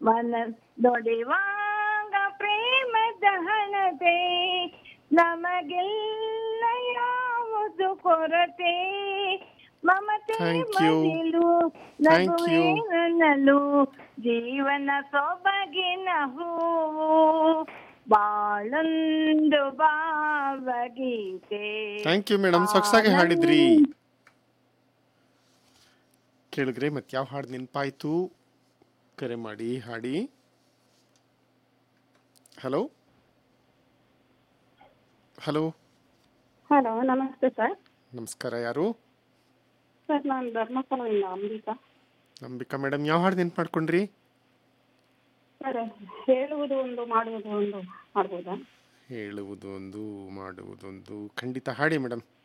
ಮನ ದೊಡೆವಾಗ ಪ್ರೇಮದ ಹಣತೆ ನಮಗೆಲ್ಲ ಯಾವುದು ಕೊರತೆ ಮಮತೆ Thank you. ಮದಿಲು Thank ನಗುವೆ you. ನನ್ನಲು ಜೀವನ ಸೊಬಗಿನ ಹೂವು ಬಾಳೊಂದು ಭಾವಗೀತೆ ಥ್ಯಾಂಕ್ ಯು ಮೇಡಮ್ ಸೊಗಸಾಗಿ ಹಾಡಿದ್ರಿ ಕೇಳಿದ್ರೆ ಮತ್ತೆ ಯಾವ ಹಾಡು ನೆನಪಾಯ್ತು ಕರೆ ಮಾಡಿ ಹಾಡಿ ಹಲೋ ಹಲೋ ಹಲೋ ನಮಸ್ತೆ ಸರ್ ನಮಸ್ಕಾರ ಯಾರು ಸರ್ ನಾನು ಧರ್ಮಸ್ಥಳದಿಂದ ಅಂಬಿಕಾ ನಂಬಿಕಾ ಮೇಡಮ್ ಯಾವ ಹಾಡು ನೆನ್ಪು ಮಾಡ್ಕೊಂಡ್ರಿ ಸರ್ ಹೇಳುವುದು ಒಂದು ಮಾಡುವುದು ಒಂದು ಮಾಡ್ಬೋದಾ ಹೇಳುವುದೊಂದು ಮಾಡುವುದೊಂದು ಖಂಡಿತ ಹಾಡಿ ಮೇಡಮ್